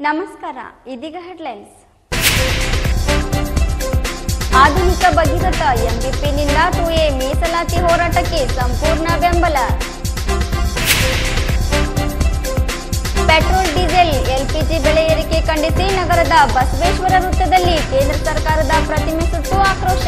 ನಮಸ್ಕಾರ ಇದೀಗ ಹೆಡ್ಲೈನ್ಸ್ ಆಧುನಿಕ ಭಗೀರಥ ಎಂಬಿಪಿನಿಂದ ಟು ಎ ಮೀಸಲಾತಿ ಹೋರಾಟಕ್ಕೆ ಸಂಪೂರ್ಣ ಬೆಂಬಲ ಪೆಟ್ರೋಲ್ ಡೀಸೆಲ್ ಎಲ್ಪಿಜಿ ಬೆಲೆ ಏರಿಕೆ ಖಂಡಿಸಿ ನಗರದ ಬಸವೇಶ್ವರ ವೃತ್ತದಲ್ಲಿ ಕೇಂದ್ರ ಸರ್ಕಾರದ ಪ್ರತಿಮೆ ಸುಟ್ಟು ಆಕ್ರೋಶ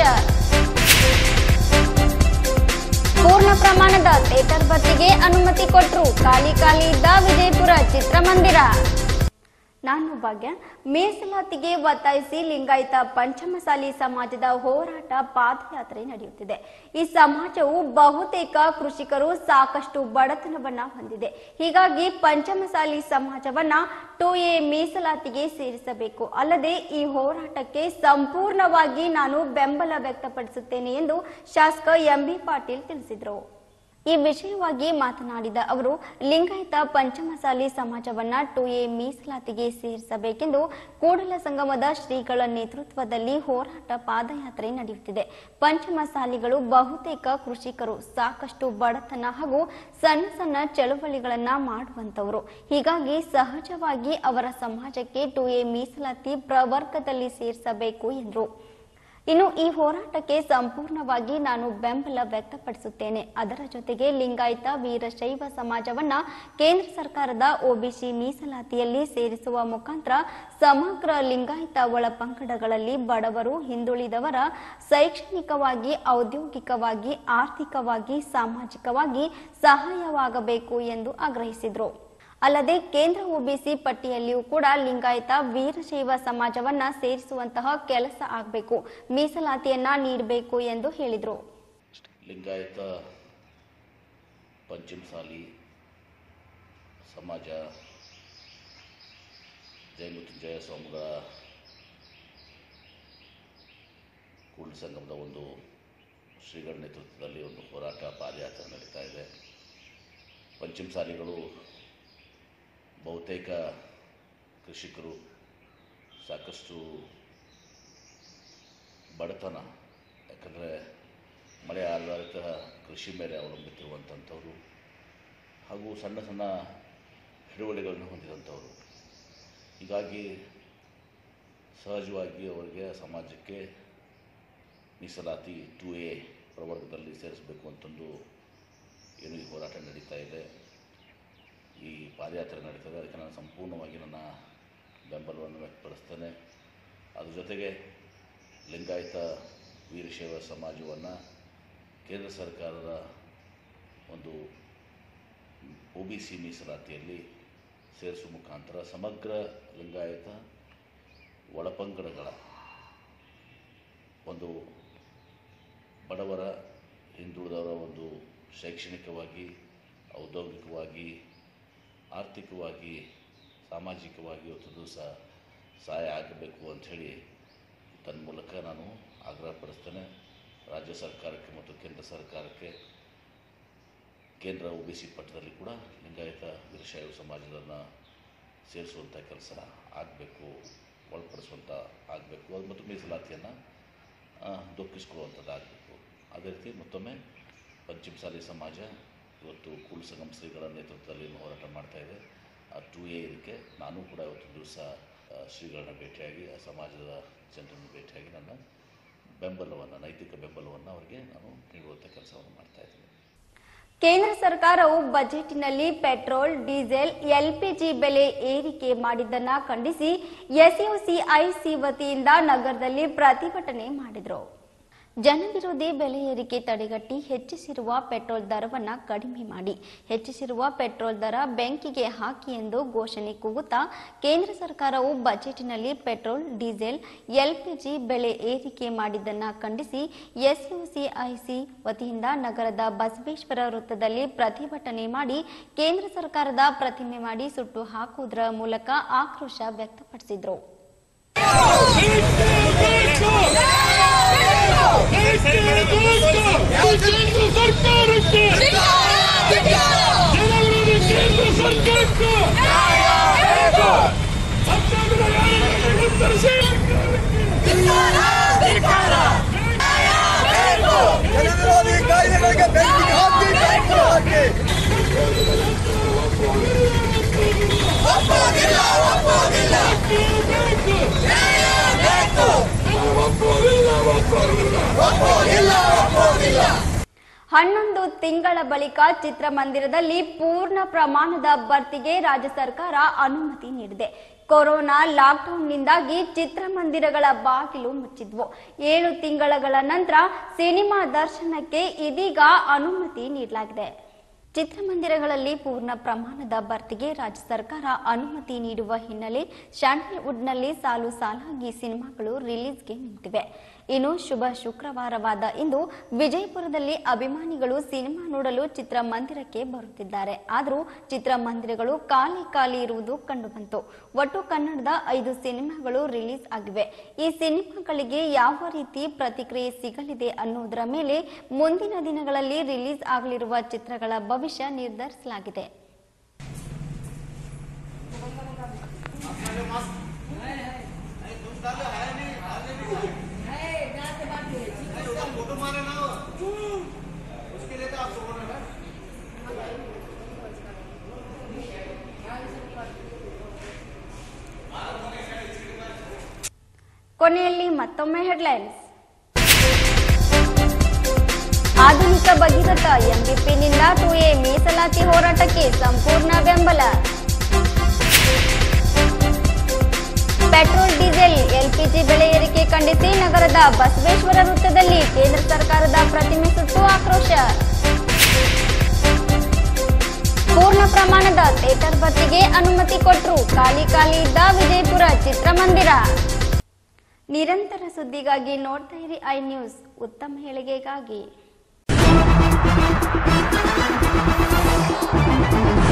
ಪೂರ್ಣ ಪ್ರಮಾಣದ ಥಿಯೇಟರ್ ಭರ್ತಿಗೆ ಅನುಮತಿ ಕೊಟ್ಟರು ಖಾಲಿ ಖಾಲಿ ಇದ್ದ ವಿಜಯಪುರ ಚಿತ್ರಮಂದಿರ ನಾನು ಭಾಗ್ಯ ಮೀಸಲಾತಿಗೆ ಒತ್ತಾಯಿಸಿ ಲಿಂಗಾಯತ ಪಂಚಮಸಾಲಿ ಸಮಾಜದ ಹೋರಾಟ ಪಾದಯಾತ್ರೆ ನಡೆಯುತ್ತಿದೆ ಈ ಸಮಾಜವು ಬಹುತೇಕ ಕೃಷಿಕರು ಸಾಕಷ್ಟು ಬಡತನವನ್ನ ಹೊಂದಿದೆ ಹೀಗಾಗಿ ಪಂಚಮಸಾಲಿ ಸಮಾಜವನ್ನ ಟು ಎ ಮೀಸಲಾತಿಗೆ ಸೇರಿಸಬೇಕು ಅಲ್ಲದೆ ಈ ಹೋರಾಟಕ್ಕೆ ಸಂಪೂರ್ಣವಾಗಿ ನಾನು ಬೆಂಬಲ ವ್ಯಕ್ತಪಡಿಸುತ್ತೇನೆ ಎಂದು ಶಾಸಕ ಎಂಬಿ ಪಾಟೀಲ್ ತಿಳಿಸಿದರು ಈ ವಿಷಯವಾಗಿ ಮಾತನಾಡಿದ ಅವರು ಲಿಂಗಾಯತ ಪಂಚಮಸಾಲಿ ಸಮಾಜವನ್ನ ಟು ಎ ಮೀಸಲಾತಿಗೆ ಸೇರಿಸಬೇಕೆಂದು ಕೂಡಲ ಸಂಗಮದ ಶ್ರೀಗಳ ನೇತೃತ್ವದಲ್ಲಿ ಹೋರಾಟ ಪಾದಯಾತ್ರೆ ನಡೆಯುತ್ತಿದೆ ಪಂಚಮಸಾಲಿಗಳು ಬಹುತೇಕ ಕೃಷಿಕರು ಸಾಕಷ್ಟು ಬಡತನ ಹಾಗೂ ಸಣ್ಣ ಸಣ್ಣ ಚಳುವಳಿಗಳನ್ನ ಮಾಡುವಂತವರು ಹೀಗಾಗಿ ಸಹಜವಾಗಿ ಅವರ ಸಮಾಜಕ್ಕೆ ಟು ಎ ಮೀಸಲಾತಿ ಪ್ರವರ್ಗದಲ್ಲಿ ಸೇರಿಸಬೇಕು ಎಂದರು ಇನ್ನು ಈ ಹೋರಾಟಕ್ಕೆ ಸಂಪೂರ್ಣವಾಗಿ ನಾನು ಬೆಂಬಲ ವ್ಯಕ್ತಪಡಿಸುತ್ತೇನೆ ಅದರ ಜೊತೆಗೆ ಲಿಂಗಾಯತ ವೀರಶೈವ ಸಮಾಜವನ್ನ ಕೇಂದ್ರ ಸರ್ಕಾರದ ಒಬಿಸಿ ಮೀಸಲಾತಿಯಲ್ಲಿ ಸೇರಿಸುವ ಮುಖಾಂತರ ಸಮಗ್ರ ಲಿಂಗಾಯತ ಒಳಪಂಗಡಗಳಲ್ಲಿ ಬಡವರು ಹಿಂದುಳಿದವರ ಶೈಕ್ಷಣಿಕವಾಗಿ ಔದ್ಯೋಗಿಕವಾಗಿ ಆರ್ಥಿಕವಾಗಿ ಸಾಮಾಜಿಕವಾಗಿ ಸಹಾಯವಾಗಬೇಕು ಎಂದು ಆಗ್ರಹಿಸಿದರು ಅಲ್ಲದೆ ಕೇಂದ್ರ ಒಬಿಸಿ ಪಟ್ಟಿಯಲ್ಲಿಯೂ ಕೂಡ ಲಿಂಗಾಯತ ವೀರಶೈವ ಸಮಾಜವನ್ನ ಸೇರಿಸುವಂತಹ ಕೆಲಸ ಆಗಬೇಕು ಮೀಸಲಾತಿಯನ್ನ ನೀಡಬೇಕು ಎಂದು ಹೇಳಿದರು ಲಿಂಗಾಯತ ಪಂಚಮಸಾಲಿ ಸಮಾಜ ಜಯ ಮೃತ್ಯುಂಜಯ ಸ್ವಾಮಿಗಳ ಕೂಡಲ ಸಂಗಮದ ಒಂದು ಶ್ರೀಗಳ ನೇತೃತ್ವದಲ್ಲಿ ಒಂದು ಹೋರಾಟ ಪಾದಯಾತ್ರೆ ನಡೀತಾ ಇದೆ ಪಂಚಮಸಾಲಿಗಳು ಬಹುತೇಕ ಕೃಷಿಕರು ಸಾಕಷ್ಟು ಬಡತನ ಯಾಕಂದರೆ ಮಳೆ ಆಧಾರಿತ ಕೃಷಿ ಮೇಲೆ ಅವಲಂಬಿತಿರುವಂಥಂಥವ್ರು ಹಾಗೂ ಸಣ್ಣ ಸಣ್ಣ ಹಿಡುವಳಿಗಳನ್ನು ಹೊಂದಿದಂಥವ್ರು ಹೀಗಾಗಿ ಸಹಜವಾಗಿ ಅವರಿಗೆ ಸಮಾಜಕ್ಕೆ ಮೀಸಲಾತಿ ಟು ಎ ಪ್ರವರ್ಗದಲ್ಲಿ ಸೇರಿಸಬೇಕು ಅಂತಂದು ಏನು ಈ ಹೋರಾಟ ನಡೀತಾ ಇದೆ ಈ ಪಾದಯಾತ್ರೆ ನಡೀತದೆ ಅದಕ್ಕೆ ನಾನು ಸಂಪೂರ್ಣವಾಗಿ ನನ್ನ ಬೆಂಬಲವನ್ನು ವ್ಯಕ್ತಪಡಿಸ್ತೇನೆ ಅದ್ರ ಜೊತೆಗೆ ಲಿಂಗಾಯತ ವೀರಶೈವ ಸಮಾಜವನ್ನು ಕೇಂದ್ರ ಸರ್ಕಾರದ ಒಂದು ಒ ಬಿ ಸಿ ಮೀಸಲಾತಿಯಲ್ಲಿ ಸೇರಿಸುವ ಮುಖಾಂತರ ಸಮಗ್ರ ಲಿಂಗಾಯತ ಒಳಪಂಗಡಗಳ ಒಂದು ಬಡವರ ಹಿಂದುಳಿದವರ ಒಂದು ಶೈಕ್ಷಣಿಕವಾಗಿ ಔದ್ಯೋಗಿಕವಾಗಿ ಆರ್ಥಿಕವಾಗಿ ಸಾಮಾಜಿಕವಾಗಿ ಇವತ್ತು ದಿವಸ ಸಹಾಯ ಆಗಬೇಕು ಅಂಥೇಳಿ ತನ್ನ ಮೂಲಕ ನಾನು ಆಗ್ರಹಪಡಿಸ್ತೇನೆ ರಾಜ್ಯ ಸರ್ಕಾರಕ್ಕೆ ಮತ್ತು ಕೇಂದ್ರ ಸರ್ಕಾರಕ್ಕೆ ಕೇಂದ್ರ ಒ ಬಿ ಸಿ ಪಟ್ಟದಲ್ಲಿ ಕೂಡ ಲಿಂಗಾಯತ ವೀರಶೈವ ಸಮಾಜದನ್ನು ಸೇರಿಸುವಂಥ ಕೆಲಸ ಆಗಬೇಕು ಒಳಪಡಿಸುವಂಥ ಆಗಬೇಕು ಅದು ಮತ್ತು ಮೀಸಲಾತಿಯನ್ನು ದೊಕ್ಕಿಸ್ಕೊಳ್ಳುವಂಥದ್ದಾಗಬೇಕು ಅದೇ ರೀತಿ ಮತ್ತೊಮ್ಮೆ ಪಂಚಮಸಾಲಿ ಸಮಾಜ ಇವತ್ತು ಕೂಲ್ ಸಂಗಮ ಶ್ರೀಗಳ ನೇತೃತ್ವದಲ್ಲಿ ಏನು ಹೋರಾಟ ಮಾಡ್ತಾ ಇದೆ ಆ ಟು ಎ ಇದಕ್ಕೆ ನಾನು ಕೂಡ ಇವತ್ತು ದಿವಸ ಆ, ಶ್ರೀಗಳನ್ನ ಭೇಟಿಯಾಗಿ ಆ ಸಮಾಜದ ಜನರನ್ನು ಭೇಟಿಯಾಗಿ ನನ್ನ ಬೆಂಬಲವನ್ನು ನೈತಿಕ ಬೆಂಬಲವನ್ನು ಅವರಿಗೆ ನಾನು ನೀಡುವಂಥ ಕೆಲಸವನ್ನು ಮಾಡ್ತಾ ಇದ್ದೀನಿ ಕೇಂದ್ರ ಸರ್ಕಾರವು ಬಜೆಟ್ನಲ್ಲಿ ಪೆಟ್ರೋಲ್ ಡೀಸೆಲ್ ಎಲ್ಪಿಜಿ ಬೆಲೆ ಏರಿಕೆ ಮಾಡಿದ್ದನ್ನ ಖಂಡಿಸಿ ಎಸ್ಯುಸಿಐಸಿ ವತಿಯಿಂದ ನಗರದಲ್ಲಿ ಪ್ರತಿಭಟನೆ ಮಾಡಿದರು ಜನವಿರೋಧಿ ಬೆಲೆ ಏರಿಕೆ ತಡೆಗಟ್ಟಿ ಹೆಚ್ಚಿಸಿರುವ ಪೆಟ್ರೋಲ್ ದರವನ್ನ ಕಡಿಮೆ ಮಾಡಿ ಹೆಚ್ಚಿಸಿರುವ ಪೆಟ್ರೋಲ್ ದರ ಬೆಂಕಿಗೆ ಹಾಕಿ ಎಂದು ಘೋಷಣೆ ಕೂಗುತ್ತಾ ಕೇಂದ್ರ ಸರ್ಕಾರವು ಬಜೆಟ್ನಲ್ಲಿ ಪೆಟ್ರೋಲ್ ಡೀಸೆಲ್ ಎಲ್ಪಿಜಿ ಬೆಲೆ ಏರಿಕೆ ಮಾಡಿದ್ದನ್ನ ಖಂಡಿಸಿ ಎಸ್ಯುಸಿಐಸಿ ವತಿಯಿಂದ ನಗರದ ಬಸವೇಶ್ವರ ವೃತ್ತದಲ್ಲಿ ಪ್ರತಿಭಟನೆ ಮಾಡಿ ಕೇಂದ್ರ ಸರ್ಕಾರದ ಪ್ರತಿಮೆ ಮಾಡಿ ಸುಟ್ಟು ಹಾಕುವುದರ ಮೂಲಕ ಆಕ್ರೋಶ ವ್ಯಕ್ತಪಡಿಸಿದರು ಕೇಂದ್ರ ಸರ್ಕಾರಕ್ಕೆ ಜನವಿರೋಧಿ ಕೇಂದ್ರ ಸರ್ಕಾರಕ್ಕೆ ಸರ್ಕಾರದ ನ್ಯಾಯಗಳನ್ನು ಉತ್ತರಿಸಿ ಜನವಿರೋಧಿ ಕಾಯ್ದೆಗಳಿಗೆ ಬೆಂಕಿಗೆ ಹಾಕಿ ಬೆಂಕಿ ಹಾಕಿ ಒಪ್ಪೋದಿಲ್ಲ ಒಪ್ಪೋದಿಲ್ಲ ಹನ್ನೊಂದು ತಿಂಗಳ ಬಳಿಕ ಚಿತ್ರಮಂದಿರದಲ್ಲಿ ಪೂರ್ಣ ಪ್ರಮಾಣದ ಭರ್ತಿಗೆ ರಾಜ್ಯ ಸರ್ಕಾರ ಅನುಮತಿ ನೀಡಿದೆ ಕೊರೋನಾ ಲಾಕ್ಡೌನ್ನಿಂದಾಗಿ ಚಿತ್ರಮಂದಿರಗಳ ಬಾಗಿಲು ಮುಚ್ಚಿದ್ವು ಏಳು ತಿಂಗಳ ನಂತರ ಸಿನಿಮಾ ದರ್ಶನಕ್ಕೆ ಇದೀಗ ಅನುಮತಿ ನೀಡಲಾಗಿದೆ ಚಿತ್ರಮಂದಿರಗಳಲ್ಲಿ ಪೂರ್ಣ ಪ್ರಮಾಣದ ಭರ್ತಿಗೆ ರಾಜ್ಯ ಸರ್ಕಾರ ಅನುಮತಿ ನೀಡುವ ಹಿನ್ನೆಲೆ ಸ್ಯಾಂಡಲ್ವುಡ್ನಲ್ಲಿ ಸಾಲು ಸಾಲಾಗಿ ಸಿನಿಮಾಗಳು ರಿಲೀಸ್ಗೆ ನಿಂತಿವೆ ಇನ್ನು ಶುಭ ಶುಕ್ರವಾರವಾದ ಇಂದು ವಿಜಯಪುರದಲ್ಲಿ ಅಭಿಮಾನಿಗಳು ಸಿನಿಮಾ ನೋಡಲು ಚಿತ್ರಮಂದಿರಕ್ಕೆ ಬರುತ್ತಿದ್ದಾರೆ ಆದರೂ ಚಿತ್ರಮಂದಿರಗಳು ಖಾಲಿ ಖಾಲಿ ಇರುವುದು ಕಂಡುಬಂತು ಒಟ್ಟು ಕನ್ನಡದ ಐದು ಸಿನಿಮಾಗಳು ರಿಲೀಸ್ ಆಗಿವೆ ಈ ಸಿನಿಮಾಗಳಿಗೆ ಯಾವ ರೀತಿ ಪ್ರತಿಕ್ರಿಯೆ ಸಿಗಲಿದೆ ಅನ್ನುವುದರ ಮೇಲೆ ಮುಂದಿನ ದಿನಗಳಲ್ಲಿ ರಿಲೀಸ್ ಆಗಲಿರುವ ಚಿತ್ರಗಳ ಭವಿಷ್ಯ ನಿರ್ಧರಿಸಲಾಗಿದೆ ಕೊನೆಯಲ್ಲಿ ಮತ್ತೊಮ್ಮೆ ಹೆಡ್ಲೈನ್ಸ್ ಆಧುನಿಕ ಭಗೀರಥ ಎಂಬಿಪಿನಿಂದ ಟು ಎ ಮೀಸಲಾತಿ ಹೋರಾಟಕ್ಕೆ ಸಂಪೂರ್ಣ ಬೆಂಬಲ ಪೆಟ್ರೋಲ್ ಡೀಸೆಲ್ ಎಲ್ಪಿಜಿ ಬೆಲೆ ಏರಿಕೆ ಖಂಡಿಸಿ ನಗರದ ಬಸವೇಶ್ವರ ವೃತ್ತದಲ್ಲಿ ಕೇಂದ್ರ ಸರ್ಕಾರದ ಪ್ರತಿಮೆ ಸುಟ್ಟು ಆಕ್ರೋಶ ಪೂರ್ಣ ಪ್ರಮಾಣದ ಥಿಯೇಟರ್ ಭರ್ತಿಗೆ ಅನುಮತಿ ಕೊಟ್ಟರು ಖಾಲಿ ಖಾಲಿ ಇದ್ದ ವಿಜಯಪುರ ಚಿತ್ರಮಂದಿರ ನಿರಂತರ ಸುದ್ದಿಗಾಗಿ ನೋಡ್ತಾ ಇರಿ ಐ ನ್ಯೂಸ್ ಉತ್ತಮ ಹೇಳಿಕೆಗಾಗಿ